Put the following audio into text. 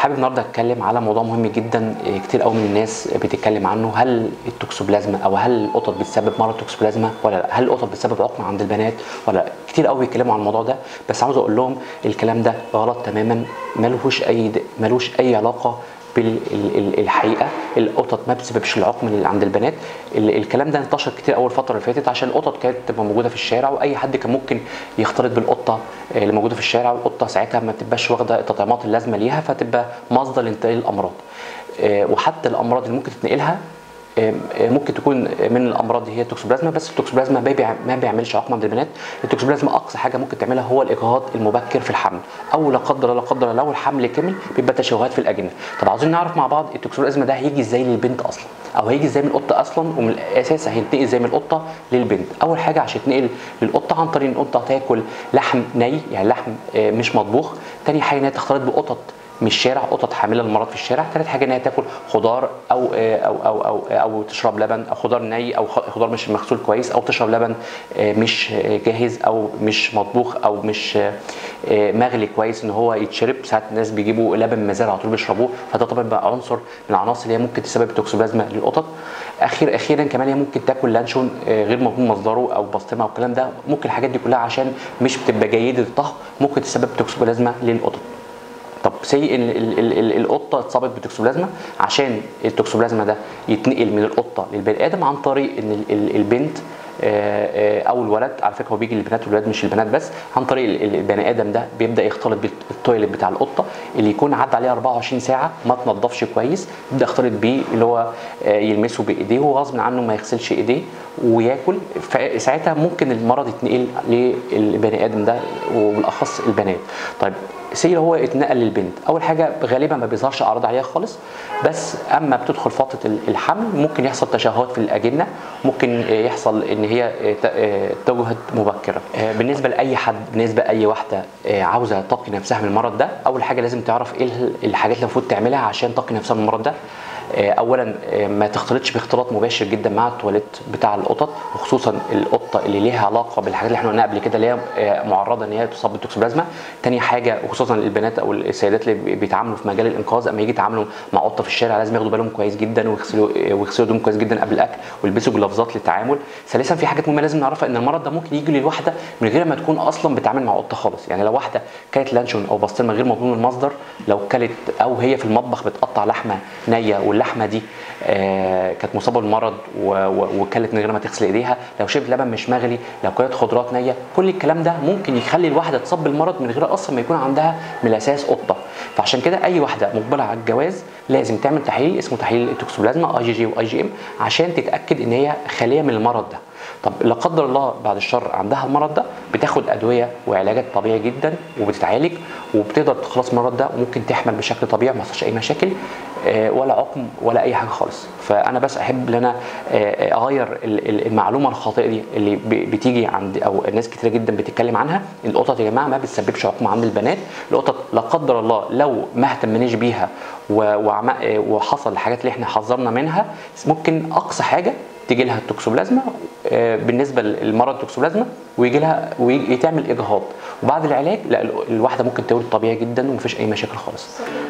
حابب النهارده اتكلم على موضوع مهم جدا آه، كتير قوي من الناس بتتكلم عنه هل التوكسوبلازما او هل القطط بتسبب مرض توكسوبلازما ولا لا هل القطط بتسبب عقم عند البنات ولا لا كتير قوي بيتكلموا عن الموضوع ده بس عاوز اقول لهم الكلام ده غلط تماما ملوش اي ملوش اي علاقه بالحقيقه القطط ما بتسببش العقم اللي عند البنات ال- الكلام ده انتشر كتير اول الفتره اللي فاتت عشان القطط كانت تبقى موجوده في الشارع واي حد كان ممكن يختلط بالقطه آه، اللي موجوده في الشارع والقطه ساعتها ما تبقاش واخده التطعيمات اللازمه ليها فتبقى مصدر لانتقال الامراض آه، وحتى الامراض اللي ممكن تتنقلها آه، آه، ممكن تكون من الامراض دي هي التوكسوبلازما بس التوكسوبلازما ما بيع- ما بيعملش عقم عند البنات التوكسوبلازما اقصى حاجه ممكن تعملها هو الاجهاض المبكر في الحمل او لا قدر لا قدر لو الحمل كمل بيبقى تشوهات في الاجنه طب عاوزين نعرف مع بعض التوكسوبلازما ده هيجي ازاي للبنت اصلا او هيجي ازاي من القطه اصلا ومن الاساس هينتقل ازاي من القطه للبنت اول حاجه عشان يتنقل للقطه عن طريق ان القطه تاكل لحم ني يعني لحم آه، مش مطبوخ تاني حاجه انها تختلط بقطط من الشارع قطط حامله المرض في الشارع ثالث حاجه ان هي تاكل خضار او او او او, أو تشرب لبن او خضار ني او خ- خضار مش مغسول كويس او تشرب لبن آه، مش آه، جاهز او مش مطبوخ او مش آه، آه، مغلي كويس ان هو يتشرب ساعات الناس بيجيبوا لبن مزارع على طول بيشربوه فده طبعا بقى عنصر من العناصر اللي هي ممكن تسبب توكسوبلازما للقطط اخير اخيرا كمان هي ممكن تاكل لانشون آه، غير مضمون مصدره او بسطرمه او الكلام ده ممكن الحاجات دي كلها عشان مش بتبقى جيده الطهي ممكن تسبب توكسوبلازما للقطط طب سي ال- ال- ال- ال- القطه اتصابت بتوكسوبلازما عشان التوكسوبلازما ده يتنقل من القطه للبني ادم عن طريق ان ال- ال- البنت آه، آه، او الولد على فكره هو بيجي للبنات والولاد مش البنات بس عن طريق ال- ال- البني ادم ده بيبدا يختلط بالتويلت بتاع القطه اللي يكون عدى عليه 24 ساعه ما تنضفش كويس يبدا يختلط بيه اللي هو آه، يلمسه بايديه وغصب عنه ما يغسلش ايديه وياكل فساعتها ممكن المرض يتنقل للبني ادم ده وبالاخص البنات طيب سي هو اتنقل للبنت اول حاجه غالبا ما بيظهرش اعراض عليها خالص بس اما بتدخل فتره ال- الحمل ممكن يحصل تشهات في الاجنه ممكن آه، يحصل ان هي آه، ت- آه، توجهت مبكره آه، بالنسبه لاي حد بالنسبه لاي واحده آه، عاوزه تقي نفسها من المرض ده اول حاجه لازم تعرف ايه ال- الحاجات اللي المفروض تعملها عشان تقي نفسها من المرض ده آه، اولا آه، ما تختلطش باختلاط مباشر جدا مع التواليت بتاع القطط وخصوصا القطه اللي ليها علاقه بالحاجات اللي احنا قلناها قبل كده اللي هي آه، معرضه ان هي تصاب بالتوكسوبلازما تاني حاجه وخصوصا البنات او السيدات اللي بي- بيتعاملوا في مجال الانقاذ اما يجي يتعاملوا مع قطه في الشارع لازم ياخدوا بالهم كويس جدا ويغسلوا آه، ويغسلوا ايدهم كويس جدا قبل الاكل ويلبسوا جلافزات للتعامل ثالثا في حاجات مهمه لازم نعرفها ان المرض ده ممكن يجي للواحده من غير ما تكون اصلا بتتعامل مع قطه خالص يعني لو واحده كانت لانشون او بسطرمه غير مضمون المصدر لو كلت او هي في المطبخ بتقطع لحمه نيه واللحمه دي آه، كانت مصابه بالمرض و- و- وكلت من غير ما تغسل ايديها لو شربت لبن مش مغلي لو كلت خضروات نيه كل الكلام ده ممكن يخلي الواحده تصاب بالمرض من غير اصلا ما يكون عندها من الاساس قطه فعشان كده اي واحده مقبله على الجواز لازم تعمل تحليل اسمه تحليل التوكسوبلازما اي جي جي واي جي ام عشان تتاكد ان هي خاليه من المرض ده طب لا قدر الله بعد الشر عندها المرض ده بتاخد ادويه وعلاجات طبيعي جدا وبتتعالج وبتقدر تخلص من المرض ده وممكن تحمل بشكل طبيعي ما فيهاش اي مشاكل آه، ولا عقم ولا اي حاجه خالص فانا بس احب ان انا آه، اغير ال- ال- المعلومه الخاطئه دي اللي ب- بتيجي عند او الناس كتير جدا بتتكلم عنها القطط يا جماعه ما بتسببش عقم عند البنات القطط لا قدر الله لو ما اهتمناش بيها و- وعم- آه، وحصل الحاجات اللي احنا حذرنا منها ممكن اقصى حاجه تيجي لها التوكسوبلازما آه، بالنسبه للمرض التوكسوبلازما ويجي لها ويتعمل اجهاض وبعد العلاج لا ال- الواحده ممكن تولد طبيعي جدا ومفيش اي مشاكل خالص